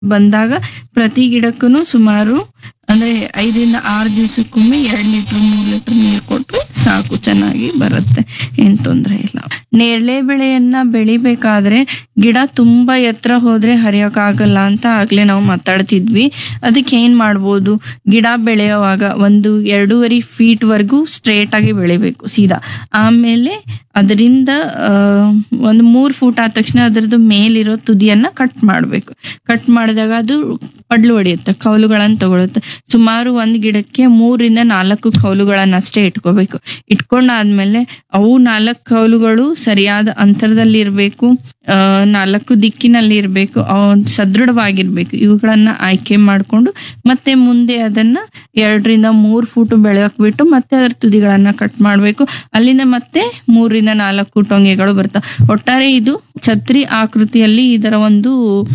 ಬಂದಾಗ ಪ್ರತಿ ಗಿಡಕ್ಕೂ ಸುಮಾರು ಅಂದ್ರೆ ಐದರಿಂದ ಆರು ದಿವಸಕ್ಕೊಮ್ಮೆ ಎರಡು ಲೀಟರ್ ಮೂರು ಲೀಟರ್ ನೀರು ಕೊಟ್ಟರೆ ಸಾಕು ಚೆನ್ನಾಗಿ ಬರುತ್ತೆ ಏನ್ ತೊಂದರೆ ಇಲ್ಲ ನೇರಳೆ ಬೆಳೆಯನ್ನ ಬೆಳಿಬೇಕಾದ್ರೆ ಗಿಡ ತುಂಬಾ ಎತ್ತರ ಹೋದ್ರೆ ಹರಿಯೋಕ್ಕಾಗಲ್ಲ ಅಂತ ಆಗ್ಲೇ ನಾವು ಮಾತಾಡ್ತಿದ್ವಿ ಅದಕ್ಕೆ ಏನ್ ಮಾಡ್ಬೋದು ಗಿಡ ಬೆಳೆಯುವಾಗ ಒಂದು ಎರಡೂವರೆ ಫೀಟ್ ವರೆಗೂ ಸ್ಟ್ರೇಟ್ ಆಗಿ ಬೆಳಿಬೇಕು ಸೀದಾ ಆಮೇಲೆ ಅದರಿಂದ ಒಂದು ಮೂರು ಫೂಟ್ ಆದ ತಕ್ಷಣ ಅದರದ್ದು ಮೇಲಿರೋ ತುದಿಯನ್ನ ಕಟ್ ಮಾಡಬೇಕು ಕಟ್ ಮಾಡಿದಾಗ ಅದು ಪಡ್ಲು ಹೊಡೆಯುತ್ತೆ ಕೌಲುಗಳನ್ನ ತಗೊಳುತ್ತೆ ಸುಮಾರು ಒಂದು ಗಿಡಕ್ಕೆ ಮೂರಿಂದ ನಾಲ್ಕು ಕೌಲುಗಳನ್ನ ಅಷ್ಟೇ ಇಟ್ಕೋಬೇಕು ಇಟ್ಕೊಂಡಾದ್ಮೇಲೆ ಅವು ನಾಲ್ಕು ಕೌಲುಗಳು ಸರಿಯಾದ ಅಂತರದಲ್ಲಿ ಇರಬೇಕು ನಾಲ್ಕು ದಿಕ್ಕಿನಲ್ಲಿ ಇರಬೇಕು ಸದೃಢವಾಗಿರ್ಬೇಕು ಇವುಗಳನ್ನ ಆಯ್ಕೆ ಮಾಡಿಕೊಂಡು ಮತ್ತೆ ಮುಂದೆ ಅದನ್ನ ಎರಡರಿಂದ ಮೂರು ಫೂಟ್ ಬೆಳೆಯಕ್ ಬಿಟ್ಟು ಮತ್ತೆ ಅದರ ತುದಿಗಳನ್ನ ಕಟ್ ಮಾಡಬೇಕು ಅಲ್ಲಿಂದ ಮತ್ತೆ ಮೂರರಿಂದ ನಾಲ್ಕು ಟೊಂಗೆಗಳು ಬರ್ತಾವೆ ಒಟ್ಟಾರೆ ಇದು ಛತ್ರಿ ಆಕೃತಿಯಲ್ಲಿ ಇದರ ಒಂದು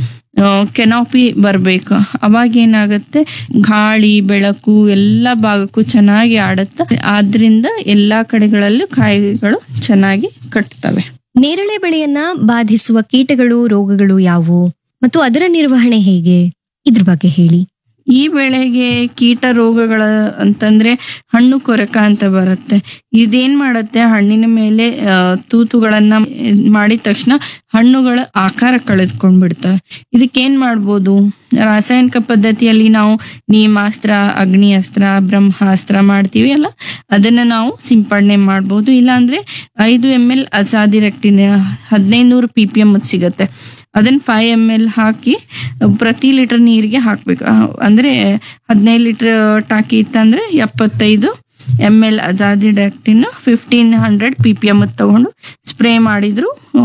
ಕೆನಾಪಿ ಬರ್ಬೇಕು ಅವಾಗ ಏನಾಗುತ್ತೆ ಗಾಳಿ ಬೆಳಕು ಎಲ್ಲ ಭಾಗಕ್ಕೂ ಚೆನ್ನಾಗಿ ಆಡುತ್ತೆ ಆದ್ರಿಂದ ಎಲ್ಲಾ ಕಡೆಗಳಲ್ಲೂ ಕಾಯಿಗಳು ಚೆನ್ನಾಗಿ ಕಟ್ತವೆ ನೇರಳೆ ಬೆಳೆಯನ್ನ ಬಾಧಿಸುವ ಕೀಟಗಳು ರೋಗಗಳು ಯಾವುವು ಮತ್ತು ಅದರ ನಿರ್ವಹಣೆ ಹೇಗೆ ಇದ್ರ ಬಗ್ಗೆ ಹೇಳಿ ಈ ಬೆಳೆಗೆ ಕೀಟ ರೋಗಗಳ ಅಂತಂದ್ರೆ ಹಣ್ಣು ಕೊರಕ ಅಂತ ಬರುತ್ತೆ ಇದೇನ್ ಮಾಡುತ್ತೆ ಹಣ್ಣಿನ ಮೇಲೆ ಆ, ತೂತುಗಳನ್ನ ಮಾಡಿದ ತಕ್ಷಣ ಹಣ್ಣುಗಳ ಆಕಾರ ಕಳೆದುಕೊಂಡ್ಬಿಡ್ತವೆ ಇದಕ್ಕೇನ್ ಮಾಡ್ಬೋದು ರಾಸಾಯನಿಕ ಪದ್ಧತಿಯಲ್ಲಿ ನಾವು ನೀಮಾಸ್ತ್ರ ಅಗ್ನಿ ಅಸ್ತ್ರ ಬ್ರಹ್ಮಾಸ್ತ್ರ ಮಾಡ್ತೀವಿ ಅಲ್ಲ ಅದನ್ನ ನಾವು ಸಿಂಪಡಣೆ ಮಾಡ್ಬೋದು ಇಲ್ಲಾಂದ್ರೆ ಐದು ಎಮ್ ಎಲ್ ಅಸಾದಿರೆಕ್ಟಿನ್ ಹದಿನೈದು ನೂರು ಪಿ ಪಿ ಎಮ್ ಸಿಗುತ್ತೆ ಅದನ್ನ ಫೈವ್ ಎಮ್ ಎಲ್ ಹಾಕಿ ಪ್ರತಿ ಲೀಟರ್ ನೀರಿಗೆ ಹಾಕ್ಬೇಕು ಆ, ಅಂದ್ರೆ ಹದಿನೈದು ಲೀಟರ್ ಟಾಕಿ ಇತ್ತಂದ್ರೆ ಎಪ್ಪತ್ತೈದು M L azadirachtin fifteen hundred P P M ತಗೊಂಡು ಸ್ಪ್ರೇ ಮಾಡಿದ್ರು ಆ,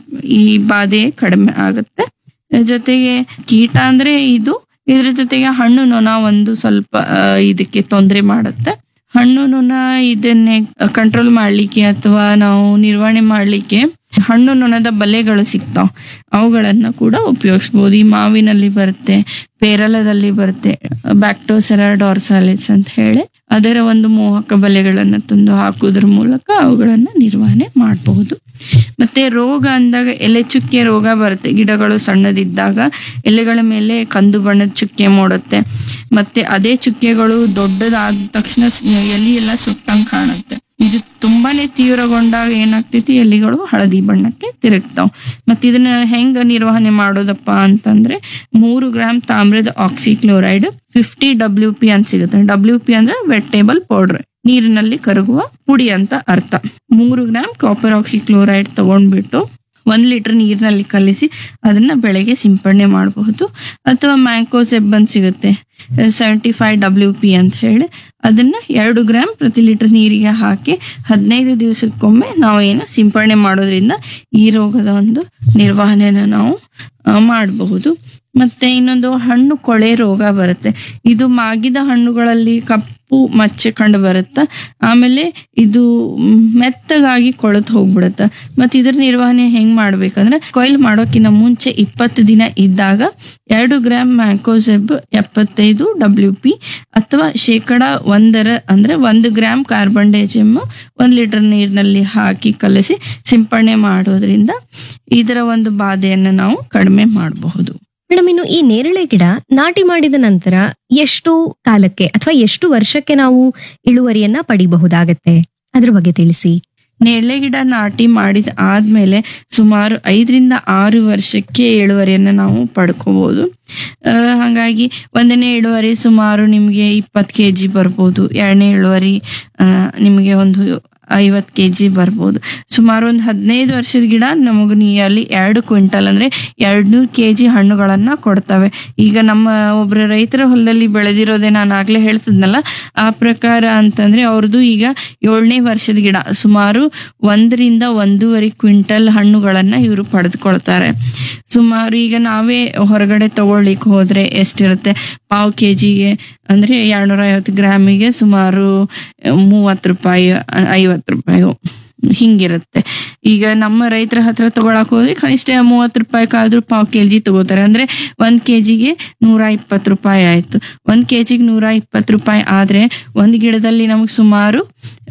ಈ ಬಾಧೆ ಕಡಿಮೆ ಆಗುತ್ತೆ ಜೊತೆಗೆ ಕೀಟ ಅಂದ್ರೆ ಇದು ಇದ್ರ ಜೊತೆಗೆ ಹಣ್ಣು ನೊಣ ಒಂದು ಸ್ವಲ್ಪ ಆ, ಇದಕ್ಕೆ ತೊಂದರೆ ಮಾಡುತ್ತೆ ಹಣ್ಣು ನೊಣ ಇದನ್ನೇ ಕಂಟ್ರೋಲ್ ಮಾಡ್ಲಿಕ್ಕೆ ಅಥವಾ ನಾವು ನಿರ್ವಹಣೆ ಮಾಡ್ಲಿಕ್ಕೆ ಹಣ್ಣು ನೊಣದ ಬಲೆಗಳು ಸಿಗ್ತಾವ್ ಅವುಗಳನ್ನ ಕೂಡ ಉಪಯೋಗಿಸ್ಬೋದು ಈ ಮಾವಿನಲ್ಲಿ ಬರುತ್ತೆ ಪೇರಲದಲ್ಲಿ ಬರುತ್ತೆ ಬ್ಯಾಕ್ಟೋಸೆರಾ ಡಾರ್ಸಾಲಿಸ್ ಅಂತ ಹೇಳಿ ಅದರ ಒಂದು ಮೋಹಕ ಬಲೆಗಳನ್ನ ತಂದು ಹಾಕುವುದ್ರ ಮೂಲಕ ಅವುಗಳನ್ನ ನಿರ್ವಹಣೆ ಮಾಡಬಹುದು ಮತ್ತೆ ರೋಗ ಅಂದಾಗ ಎಲೆ ಚುಕ್ಕೆ ರೋಗ ಬರುತ್ತೆ ಗಿಡಗಳು ಸಣ್ಣದಿದ್ದಾಗ ಎಲೆಗಳ ಮೇಲೆ ಕಂದು ಬಣ್ಣದ ಚುಕ್ಕೆ ಮೂಡುತ್ತೆ ಮತ್ತೆ ಅದೇ ಚುಕ್ಕೆಗಳು ದೊಡ್ಡದಾದ ತಕ್ಷಣ ಎಲೆ ಎಲ್ಲ ಸುಟ್ಟಂಗ್ ಕಾಣುತ್ತೆ ಇದು ತುಂಬಾನೇ ತೀವ್ರಗೊಂಡಾಗ ಏನಾಗ್ತೈತಿ ಎಲೆಗಳು ಹಳದಿ ಬಣ್ಣಕ್ಕೆ ತಿರುಗ್ತಾವ್ ಮತ್ತೆ ಇದನ್ನ ಹೆಂಗ ನಿರ್ವಹಣೆ ಮಾಡೋದಪ್ಪ ಅಂತಂದ್ರೆ ಮೂರು ಗ್ರಾಮ್ ತಾಮ್ರದ ಆಕ್ಸಿಕ್ಲೋರೈಡ್ ಫಿಫ್ಟಿ ಡಬ್ಲ್ಯೂ ಪಿ ಅಂತ ಸಿಗುತ್ತೆ ಡಬ್ಲ್ಯೂ ಪಿ ಅಂದ್ರೆ ವೆಟೇಬಲ್ ಪೌಡರ್ ನೀರಿನಲ್ಲಿ ಕರಗುವ ಪುಡಿ ಅಂತ ಅರ್ಥ ಮೂರು ಗ್ರಾಮ್ ಕಾಪರ್ ಆಕ್ಸಿಕ್ಲೋರೈಡ್ ತಗೊಂಡ್ಬಿಟ್ಟು ಒಂದ್ ಲೀಟರ್ ನೀರಿನಲ್ಲಿ ಕಲಿಸಿ ಅದನ್ನ ಬೆಳೆಗೆ ಸಿಂಪಡಣೆ ಮಾಡಬಹುದು ಅಥವಾ ಮ್ಯಾಂಕೋಸೆಬ್ ಅಂತ ಸಿಗುತ್ತೆ ಸೆವೆಂಟಿ ಫೈವ್ ಡಬ್ಲ್ಯೂ ಪಿ ಅಂತ ಹೇಳಿ ಅದನ್ನ ಎರಡು ಗ್ರಾಮ್ ಪ್ರತಿ ಲೀಟರ್ ನೀರಿಗೆ ಹಾಕಿ ಹದಿನೈದು ದಿವಸಕ್ಕೊಮ್ಮೆ ನಾವು ಏನು ಸಿಂಪಡಣೆ ಮಾಡೋದ್ರಿಂದ ಈ ರೋಗದ ಒಂದು ನಿರ್ವಹಣೆನ ನಾವು ಆ, ಮಾಡಬಹುದು ಮತ್ತೆ ಇನ್ನೊಂದು ಹಣ್ಣು ಕೊಳೆ ರೋಗ ಬರುತ್ತೆ ಇದು ಮಾಗಿದ ಹಣ್ಣುಗಳಲ್ಲಿ ಕಪ್ಪು ಮಚ್ಚೆ ಕಂಡು ಬರುತ್ತೆ ಆಮೇಲೆ ಇದು ಮ್, ಮೆತ್ತಗಾಗಿ ಕೊಳೆತು ಹೋಗ್ಬಿಡುತ್ತೆ ಮತ್ತೆ ಇದ್ರ ನಿರ್ವಹಣೆ ಹೆಂಗ್ ಮಾಡ್ಬೇಕಂದ್ರೆ ಕೊಯ್ಲು ಮಾಡೋಕ್ಕಿಂತ ಮುಂಚೆ ಇಪ್ಪತ್ತು ದಿನ ಇದ್ದಾಗ ಎರಡು ಗ್ರಾಮ್ ಮ್ಯಾಂಕೋಸೆಬ್ ಎಪ್ಪತ್ತೈದು ಡಬ್ಲ್ಯೂ ಪಿ ಅಥವಾ ಶೇಕಡ ಒಂದರ ಅಂದ್ರೆ ಒಂದು ಗ್ರಾಮ್ ಕಾರ್ಬನ್ ಡೈಜಮ್ ಒಂದ್ ಲೀಟರ್ ನೀರಿನಲ್ಲಿ ಹಾಕಿ ಕಲಸಿ ಸಿಂಪಡಣೆ ಮಾಡೋದ್ರಿಂದ ಇದರ ಒಂದು ಬಾಧೆಯನ್ನು ನಾವು ಕಡಿಮೆ ಮಾಡಬಹುದು ಮೇಡಮ್ ಇನ್ನು ಈ ನೇರಳೆ ಗಿಡ ನಾಟಿ ಮಾಡಿದ ನಂತರ ಎಷ್ಟು ಕಾಲಕ್ಕೆ ಅಥವಾ ಎಷ್ಟು ವರ್ಷಕ್ಕೆ ನಾವು ಇಳುವರಿಯನ್ನ ಪಡಿಬಹುದಾಗತ್ತೆ ಅದ್ರ ಬಗ್ಗೆ ತಿಳಿಸಿ ನೇರಳೆ ಗಿಡ ನಾಟಿ ಮಾಡಿದ ಆದ್ಮೇಲೆ ಸುಮಾರು ಐದರಿಂದ ಆರು ವರ್ಷಕ್ಕೆ ಇಳುವರಿಯನ್ನು ನಾವು ಪಡ್ಕೋಬಹುದು ಆ, ಹಾಗಾಗಿ ಒಂದನೇ ಇಳುವರಿ ಸುಮಾರು ನಿಮಗೆ ಇಪ್ಪತ್ತು ಕೆ ಜಿ ಬರ್ಬೋದು ಎರಡನೇ ಇಳುವರಿ ಆ, ನಿಮಗೆ ಒಂದು ಐವತ್ತು ಕೆ ಜಿ ಬರ್ಬೋದು ಸುಮಾರು ಒಂದು ಹದಿನೈದು ವರ್ಷದ ಗಿಡ ನಮಗೆ ನಿಯರ್ಲಿ ಎರಡು ಕ್ವಿಂಟಲ್ ಅಂದ್ರೆ ಎರಡ್ನೂರು ಕೆ ಜಿ ಹಣ್ಣುಗಳನ್ನ ಕೊಡ್ತವೆ ಈಗ ನಮ್ಮ ಒಬ್ಬರ ರೈತರ ಹೊಲದಲ್ಲಿ ಬೆಳೆದಿರೋದೇ ನಾನು ಆಗ್ಲೇ ಹೇಳ್ತಿದ್ನಲ್ಲ ಆ ಪ್ರಕಾರ ಅಂತಂದ್ರೆ ಅವ್ರದ್ದು ಈಗ ಏಳನೇ ವರ್ಷದ ಗಿಡ ಸುಮಾರು ಒಂದರಿಂದ ಒಂದೂವರೆ ಕ್ವಿಂಟಲ್ ಹಣ್ಣುಗಳನ್ನ ಇವರು ಪಡೆದುಕೊಳ್ತಾರೆ ಸುಮಾರು ಈಗ ನಾವೇ ಹೊರಗಡೆ ತಗೊಳ್ಳಿಕ್ಕೆ ಹೋದ್ರೆ ಎಷ್ಟಿರುತ್ತೆ ಪಾವ್ ಕೆ ಜಿಗೆ ಅಂದ್ರೆ ಎರಡ್ನೂರ ಐವತ್ತು ಗ್ರಾಮಿಗೆ ಸುಮಾರು ಮೂವತ್ತು ರೂಪಾಯಿ ಐವತ್ತು ರೂಪಾಯಿ ಹಿಂಗಿರುತ್ತೆ ಈಗ ನಮ್ಮ ರೈತರ ಹತ್ರ ತಗೊಳಕ್ ಹೋದ್ರೆ ಕನಿಷ್ಠ ಮೂವತ್ತು ರೂಪಾಯಿಗಾದ್ರೂ ಪಾವ್ ಕೆ ಜಿ ತಗೋತಾರೆ ಅಂದ್ರೆ ಒಂದ್ ಕೆ ಜಿಗೆ ನೂರ ಇಪ್ಪತ್ತು ರೂಪಾಯಿ ಆಯ್ತು ಒಂದ್ ಕೆ ಜಿಗೆ ನೂರ ಇಪ್ಪತ್ತು ರೂಪಾಯಿ ಆದ್ರೆ ಒಂದ್ ಗಿಡದಲ್ಲಿ ನಮಗೆ ಸುಮಾರು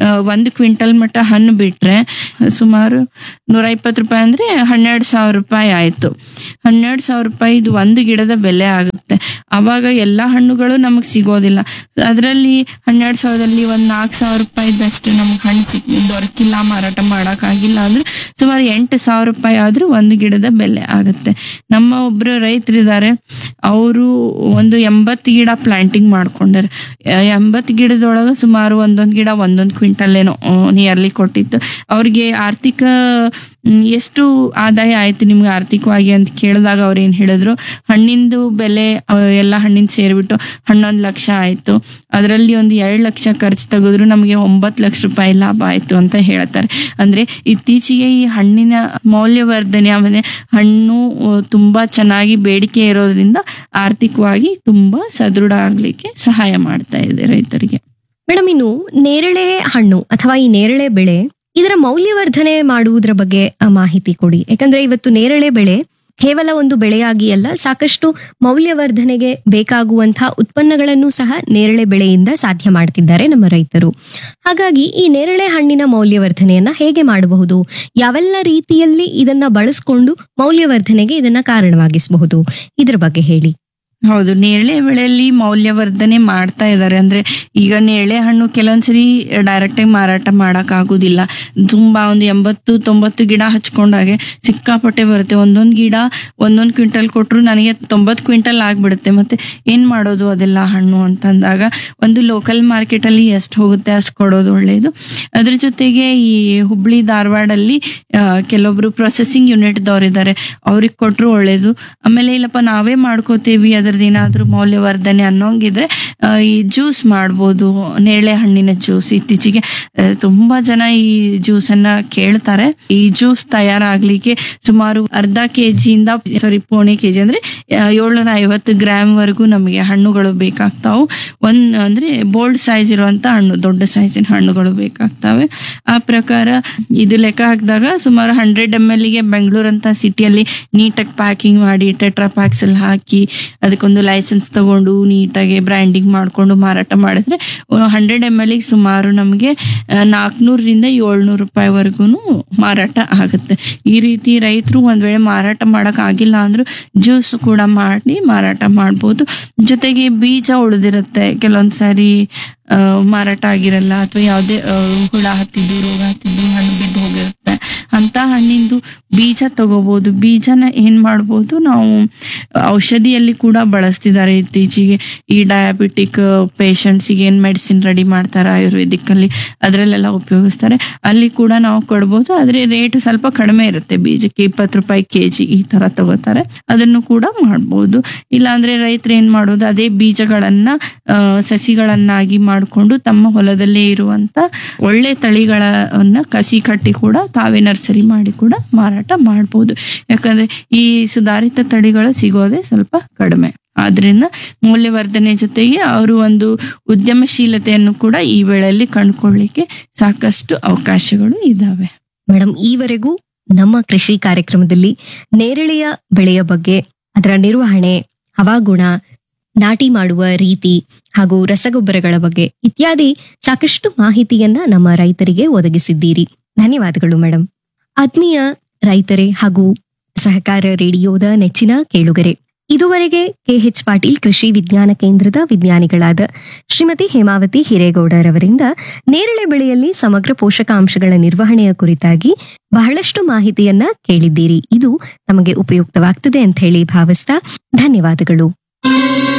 ಆ, ಒಂದು ಕ್ವಿಂಟಲ್ ಮಟ್ಟ ಹಣ್ಣು ಬಿಟ್ರೆ ಸುಮಾರು ನೂರ ಇಪ್ಪತ್ತು ರೂಪಾಯಿ ಅಂದ್ರೆ ಹನ್ನೆರಡು ಸಾವಿರ ರೂಪಾಯಿ ಆಯ್ತು ಹನ್ನೆರಡು ಸಾವಿರ ರೂಪಾಯಿ ಇದು ಒಂದು ಗಿಡದ ಬೆಲೆ ಆಗುತ್ತೆ ಅವಾಗ ಎಲ್ಲಾ ಹಣ್ಣುಗಳು ನಮಗ್ ಸಿಗೋದಿಲ್ಲ ಅದರಲ್ಲಿ ಹನ್ನೆರಡು ಸಾವಿರದಲ್ಲಿ ಒಂದ್ ನಾಲ್ಕು ಸಾವಿರ ರೂಪಾಯಿದಷ್ಟು ನಮ್ಗೆ ಹಣ್ಣು ಸಿಕ್ ದೊರಕಿಲ್ಲ ಮಾರಾಟ ಮಾಡಕ್ಕಾಗಿಲ್ಲ ಅಂದ್ರೆ ಸುಮಾರು ಎಂಟು ಸಾವಿರ ರೂಪಾಯಿ ಆದ್ರೂ ಒಂದು ಗಿಡದ ಬೆಲೆ ಆಗುತ್ತೆ ನಮ್ಮ ಒಬ್ರು ರೈತರಿದ್ದಾರೆ ಅವರು ಒಂದು ಎಂಬತ್ತು ಗಿಡ ಪ್ಲಾಂಟಿಂಗ್ ಮಾಡ್ಕೊಂಡಾರೆ ಎಂಬತ್ತು ಗಿಡದೊಳಗೆ ಸುಮಾರು ಒಂದೊಂದು ಗಿಡ ಒಂದೊಂದು ಕ್ವಿಂಟಲ್ ಏನೋ ನಿಯರ್ಲಿ ಕೊಟ್ಟಿತ್ತು ಅವ್ರಿಗೆ ಆರ್ಥಿಕ ಮ್, ಎಷ್ಟು ಆದಾಯ ಆಯ್ತು ನಿಮ್ಗೆ ಆರ್ಥಿಕವಾಗಿ ಅಂತ ಕೇಳಿದಾಗ ಅವ್ರು ಏನ್ ಹೇಳಿದ್ರು ಹಣ್ಣಿಂದು ಬೆಲೆ ಆ, ಎಲ್ಲ ಹಣ್ಣಿನ ಸೇರಿಬಿಟ್ಟು ಹನ್ನೊಂದು ಲಕ್ಷ ಆಯ್ತು ಅದರಲ್ಲಿ ಒಂದು ಎರಡು ಲಕ್ಷ ಖರ್ಚು ತೆಗೆದ್ರು ನಮಗೆ ಒಂಬತ್ತು ಲಕ್ಷ ರೂಪಾಯಿ ಲಾಭ ಆಯ್ತು ಅಂತ ಹೇಳ್ತಾರೆ ಅಂದ್ರೆ ಇತ್ತೀಚೆಗೆ ಈ ಹಣ್ಣಿನ ಮೌಲ್ಯವರ್ಧನೆ ಆಮೇಲೆ ಹಣ್ಣು ಆ, ತುಂಬಾ ಚೆನ್ನಾಗಿ ಬೇಡಿಕೆ ಇರೋದ್ರಿಂದ ಆರ್ಥಿಕವಾಗಿ ತುಂಬಾ ಸದೃಢ ಆಗ್ಲಿಕ್ಕೆ ಸಹಾಯ ಮಾಡ್ತಾ ಇದೆ ರೈತರಿಗೆ ಮೇಡಮ್ ಇನ್ನು ನೇರಳೆ ಹಣ್ಣು ಅಥವಾ ಈ ನೇರಳೆ ಬೆಳೆ ಇದರ ಮೌಲ್ಯವರ್ಧನೆ ಮಾಡುವುದರ ಬಗ್ಗೆ ಆ, ಮಾಹಿತಿ ಕೊಡಿ ಯಾಕಂದ್ರೆ ಇವತ್ತು ನೇರಳೆ ಬೆಳೆ ಕೇವಲ ಒಂದು ಬೆಳೆಯಾಗಿ ಅಲ್ಲ ಸಾಕಷ್ಟು ಮೌಲ್ಯವರ್ಧನೆಗೆ ಬೇಕಾಗುವಂತಹ ಉತ್ಪನ್ನಗಳನ್ನು ಸಹ ನೇರಳೆ ಬೆಳೆಯಿಂದ ಸಾಧ್ಯ ಮಾಡ್ತಿದ್ದಾರೆ ನಮ್ಮ ರೈತರು ಹಾಗಾಗಿ ಈ ನೇರಳೆ ಹಣ್ಣಿನ ಮೌಲ್ಯವರ್ಧನೆಯನ್ನ ಹೇಗೆ ಮಾಡಬಹುದು ಯಾವೆಲ್ಲ ರೀತಿಯಲ್ಲಿ ಇದನ್ನ ಬಳಸ್ಕೊಂಡು ಮೌಲ್ಯವರ್ಧನೆಗೆ ಇದನ್ನ ಕಾರಣವಾಗಿಸಬಹುದು ಇದ್ರ ಬಗ್ಗೆ ಹೇಳಿ ಹೌದು ನೇರಳೆ ಬೆಳೆಯಲ್ಲಿ ಮೌಲ್ಯವರ್ಧನೆ ಮಾಡ್ತಾ ಇದ್ದಾರೆ ಅಂದ್ರೆ ಈಗ ನೇರಳೆ ಹಣ್ಣು ಕೆಲವೊಂದ್ಸರಿ ಡೈರೆಕ್ಟ್ ಆಗಿ ಮಾರಾಟ ಮಾಡಕ್ ಆಗುದಿಲ್ಲ ತುಂಬಾ ಒಂದು ಎಂಬತ್ತು ತೊಂಬತ್ತು ಗಿಡ ಹಚ್ಕೊಂಡಾಗೆ ಸಿಕ್ಕಾಪಟ್ಟೆ ಬರುತ್ತೆ ಒಂದೊಂದು ಗಿಡ ಒಂದೊಂದು ಕ್ವಿಂಟಲ್ ಕೊಟ್ರು ನನಗೆ ತೊಂಬತ್ತು ಕ್ವಿಂಟಲ್ ಆಗ್ಬಿಡುತ್ತೆ ಮತ್ತೆ ಏನ್ ಮಾಡೋದು ಅದೆಲ್ಲ ಹಣ್ಣು ಅಂತಂದಾಗ ಒಂದು ಲೋಕಲ್ ಮಾರ್ಕೆಟ್ ಅಲ್ಲಿ ಎಷ್ಟು ಹೋಗುತ್ತೆ ಅಷ್ಟು ಕೊಡೋದು ಒಳ್ಳೆಯದು ಅದ್ರ ಜೊತೆಗೆ ಈ ಹುಬ್ಳಿ ಧಾರವಾಡಲ್ಲಿ ಆ, ಕೆಲವೊಬ್ರು ಪ್ರೊಸೆಸಿಂಗ್ ಯೂನಿಟ್ ದವರಿದ್ದಾರೆ ಅವ್ರಿಗೆ ಕೊಟ್ರು ಒಳ್ಳೇದು ಆಮೇಲೆ ಇಲ್ಲಪ್ಪ ನಾವೇ ಮಾಡ್ಕೋತೀವಿ ಅದ್ರದ್ದು ಏನಾದ್ರೂ ಮೌಲ್ಯವರ್ಧನೆ ಅನ್ನೋಂಗಿದ್ರೆ ಆ, ಈ ಜ್ಯೂಸ್ ಮಾಡ್ಬೋದು ನೇರಳೆ ಹಣ್ಣಿನ ಜ್ಯೂಸ್ ಇತ್ತೀಚೆಗೆ ಆ, ತುಂಬಾ ಜನ ಈ ಜ್ಯೂಸ್ ಅನ್ನ ಕೇಳ್ತಾರೆ ಈ ಜ್ಯೂಸ್ ತಯಾರಾಗ್ಲಿಕ್ಕೆ ಸುಮಾರು ಅರ್ಧ ಕೆಜಿಯಿಂದ ಸಾರಿ ಪೋಣೆ ಕೆಜಿ ಅಂದ್ರೆ ಏಳ್ನೂರ ಐವತ್ತು ಗ್ರಾಮ್ ವರೆಗೂ ನಮಗೆ ಹಣ್ಣುಗಳು ಬೇಕಾಗ್ತಾವು ಒಂದ್ ಅಂದ್ರೆ ಬೋಲ್ಡ್ ಸೈಜ್ ಇರುವಂತ ಹಣ್ಣು ದೊಡ್ಡ ಸೈಜಿನ ಹಣ್ಣುಗಳು ಬೇಕಾಗ್ತವೆ ಆ ಪ್ರಕಾರ ಇದು ಲೆಕ್ಕ ಹಾಕಿದಾಗ ಸುಮಾರು ಹಂಡ್ರೆಡ್ ಎಮ್ ಎಲ್ ಗೆ ಬೆಂಗಳೂರು ಅಂತ ಸಿಟಿಯಲ್ಲಿ ನೀಟಾಗಿ ಪ್ಯಾಕಿಂಗ್ ಮಾಡಿ ಟೆಟ್ರಾ ಪ್ಯಾಕ್ಸ್ ಅಲ್ಲಿ ಹಾಕಿ ಅದಕ್ಕೊಂದು ಲೈಸೆನ್ಸ್ ತಗೊಂಡು ನೀಟಾಗಿ ಬ್ರ್ಯಾಂಡಿಂಗ್ ಮಾಡ್ಕೊಂಡು ಮಾರಾಟ ಮಾಡಿದ್ರೆ ಹಂಡ್ರೆಡ್ ಎಮ್ ಎಲ್ ಸುಮಾರು ನಮಗೆ ನಾಲ್ಕುನೂರರಿಂದ ಏಳ್ನೂರು ರೂಪಾಯಿವರೆಗೂ ಮಾರಾಟ ಆಗುತ್ತೆ ಈ ರೀತಿ ರೈತರು ಒಂದ್ ವೇಳೆ ಮಾರಾಟ ಮಾಡಕ್ ಆಗಿಲ್ಲ ಅಂದ್ರೂ ಜ್ಯೂಸ್ ಕೂಡ ಮಾಡಿ ಮಾರಾಟ ಮಾಡ್ಬೋದು ಜೊತೆಗೆ ಬೀಜ ಉಳಿದಿರುತ್ತೆ ಕೆಲವೊಂದ್ ಸಾರಿ ಆ, ಮಾರಾಟ ಆಗಿರಲ್ಲ ಅಥವಾ ಯಾವುದೇ ಆ, ಹುಳ ಹತ್ತಿದ್ದು ರೋಗ ಹತ್ತಿದ್ದು ಹಣ್ಣು ಬಿದ್ದು ಹೋಗಿರುತ್ತೆ ಅಂತ ಹಣ್ಣಿಂದು ಬೀಜ ತಗೋಬಹುದು ಬೀಜನ ಏನ್ ಮಾಡ್ಬೋದು ನಾವು ಔಷಧಿಯಲ್ಲಿ ಕೂಡ ಬಳಸ್ತಿದ್ದಾರೆ ಇತ್ತೀಚೆಗೆ ಈ ಡಯಾಬಿಟಿಕ್ ಪೇಷಂಟ್ಸಿಗೆ ಏನ್ ಮೆಡಿಸಿನ್ ರೆಡಿ ಮಾಡ್ತಾರೆ ಆಯುರ್ವೇದಿಕ್ ಅಲ್ಲಿ ಅದ್ರಲ್ಲೆಲ್ಲ ಉಪಯೋಗಿಸ್ತಾರೆ ಅಲ್ಲಿ ಕೂಡ ನಾವು ಕೊಡ್ಬೋದು ಆದ್ರೆ ರೇಟ್ ಸ್ವಲ್ಪ ಕಡಿಮೆ ಇರುತ್ತೆ ಬೀಜಕ್ಕೆ ಇಪ್ಪತ್ತು ರೂಪಾಯಿ ಕೆಜಿ ಈ ತರ ತಗೋತಾರೆ ಅದನ್ನು ಕೂಡ ಮಾಡ್ಬೋದು ಇಲ್ಲಾಂದ್ರೆ ರೈತರು ಏನ್ ಮಾಡೋದು ಅದೇ ಬೀಜಗಳನ್ನ ಆ, ಸಸಿಗಳನ್ನಾಗಿ ಮಾಡಿಕೊಂಡು ತಮ್ಮ ಹೊಲದಲ್ಲೇ ಇರುವಂತ ಒಳ್ಳೆ ತಳಿಗಳನ್ನ ಕಸಿ ಕಟ್ಟಿ ಕೂಡ ತಾವೇ ನರ್ಸರಿ ಮಾಡಿ ಕೂಡ ಮಾರಾಟ ಮಾಡ್ಬೋದು ಯಾಕಂದ್ರೆ ಈ ಸುಧಾರಿತ ತಳಿಗಳು ಸಿಗೋದೇ ಸ್ವಲ್ಪ ಕಡಿಮೆ ಆದ್ರಿಂದ ಮೌಲ್ಯವರ್ಧನೆ ಜೊತೆಗೆ ಅವರು ಒಂದು ಉದ್ಯಮಶೀಲತೆಯನ್ನು ಕೂಡ ಈ ವೇಳೆಯಲ್ಲಿ ಕಂಡುಕೊಳ್ಳಿಕ್ಕೆ ಸಾಕಷ್ಟು ಅವಕಾಶಗಳು ಇದಾವೆ ಮೇಡಮ್ ಈವರೆಗೂ ನಮ್ಮ ಕೃಷಿ ಕಾರ್ಯಕ್ರಮದಲ್ಲಿ ನೇರಳೆಯ ಬೆಳೆಯ ಬಗ್ಗೆ ಅದರ ನಿರ್ವಹಣೆ ಹವಾಗುಣ ನಾಟಿ ಮಾಡುವ ರೀತಿ ಹಾಗೂ ರಸಗೊಬ್ಬರಗಳ ಬಗ್ಗೆ ಇತ್ಯಾದಿ ಸಾಕಷ್ಟು ಮಾಹಿತಿಯನ್ನ ನಮ್ಮ ರೈತರಿಗೆ ಒದಗಿಸಿದ್ದೀರಿ ಧನ್ಯವಾದಗಳು ಮೇಡಮ್ ಆತ್ಮೀಯ ರೈತರೇ ಹಾಗೂ ಸಹಕಾರ ರೇಡಿಯೋದ ನೆಚ್ಚಿನ ಕೇಳುಗರೆ ಇದುವರೆಗೆ ಕೆಎಚ್ ಪಾಟೀಲ್ ಕೃಷಿ ವಿಜ್ಞಾನ ಕೇಂದ್ರದ ವಿಜ್ಞಾನಿಗಳಾದ ಶ್ರೀಮತಿ ಹೇಮಾವತಿ ಹಿರೇಗೌಡರವರಿಂದ ನೇರಳೆ ಬೆಳೆಯಲ್ಲಿ ಸಮಗ್ರ ಪೋಷಕಾಂಶಗಳ ನಿರ್ವಹಣೆಯ ಕುರಿತಾಗಿ ಬಹಳಷ್ಟು ಮಾಹಿತಿಯನ್ನ ಕೇಳಿದ್ದೀರಿ ಇದು ನಮಗೆ ಉಪಯುಕ್ತವಾಗ್ತದೆ ಅಂತ ಹೇಳಿ ಭಾವಿಸ್ತಾ ಧನ್ಯವಾದಗಳು